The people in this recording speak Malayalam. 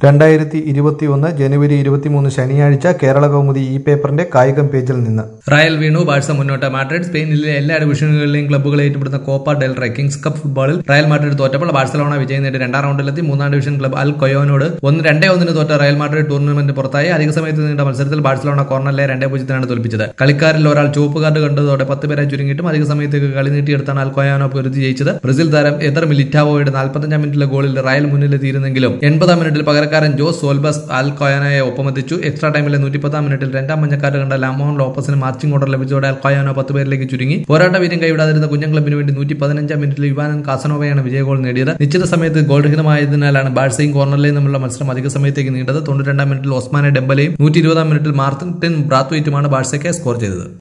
രണ്ടായിരത്തി ഇരുപത്തി ഒന്ന് ജനുവരി ഇരുപത്തിമൂന്ന് ശനിയാഴ്ച കേരള കൗമുദി ഈ പേപ്പറിന്റെ കായികം പേജിൽ നിന്ന് റയൽ വീണു ബാഴ്സ മുന്നോട്ട് മാഡ്രിഡ് സ്പെയിനിലെ എല്ലാ ഡിവിഷനുകളിലെയും ക്ലബ്ബുകളെ ഏറ്റുപെടുന്ന Copa del Rey kings cup ഫുട്ബോളിൽ റയൽ മാഡ്രിഡ് തോറ്റപ്പോൾ ബാഴ്സലോണ വിജയം നേടി രണ്ടാം റൗണ്ടിലെത്തി മൂന്നാം ഡിവിഷൻ ക്ലബ്ബ് അൽ കൊയോനോട് ഒന്ന് രണ്ടേ ഒന്നിന് തോറ്റ റയൽ മാഡ്രിഡ് ടൂർണമെന്റ് പുറത്തായി അധിക സമയത്ത് നീണ്ട മത്സരത്തിൽ ബാഴ്സലോണ കോർണറിലെ രണ്ടേ പൂജ്യത്തിനാണ് തോൽപ്പിച്ചത് കളിക്കാരിൽ ഒരാൾ ചുവപ്പ് കാർഡ് കണ്ടതോടെ പത്ത് പേരെ ചുരുങ്ങിയിട്ടും അധിക സമയത്തേക്ക് കളി നീട്ടിയെടുത്താണ് അൽ കൊയാനോ പൊരുതി ജയിച്ചത് ബ്രസീൽ താരം എതർ മിലിറ്റാവോയുടെ നാൽപ്പത്തഞ്ചാം മിനിറ്റിലെ ഗോളിൽ റയൽ മുന്നിലെത്തിയിരുന്നെങ്കിലും എൺപതാം മിനിറ്റിൽ പകരക്കാരൻ ജോസ് സോൽബസ് അൽ കൊയാനോയെ ഒപ്പമെത്തിച്ചു എക്സ്ട്രാ ടൈമിലെ നൂറ്റിപ്പത്താം മിനിറ്റിൽ രണ്ടാം മഞ്ഞക്കാർഡ് കണ്ട ലാമോൺ ലോപ്പസിന് മാർച്ചിംഗ് ഓർഡർ ലഭിച്ചതോടെ അൽ കൊയാനോ പത്ത് പേരിലേക്ക് ചുരുങ്ങി പോരാട്ട വീര്യം കൈവിടാതിരുന്ന കുഞ്ഞൻ ക്ലബിന് വേണ്ടി നൂറ്റി പതിനഞ്ചാം മിനിറ്റിൽ യുവാനൻ കാസനോവയാണ് വിജയ ഗോൾ നേടിയത് നിശ്ചിത സമയത്ത് ഗോൾ രഹിതമായതിനാലാണ് ബാഴ്സയും കോർണറിലെയും തമ്മിലുള്ള മത്സരം അധിക സമയത്തേക്ക് നീണ്ടത് തൊണ്ണൂറ്റി രണ്ടാം മിനിറ്റിൽ ഒസ്മാനെ ഡെമ്പലയും നൂറ്റി ഇരുപതാം മിനിറ്റിൽ മാർട്ടിൻ ബ്രാത്വൈറ്റുമാണ് ബാഴ്സയ്ക്ക് സ്കോർ ചെയ്തത്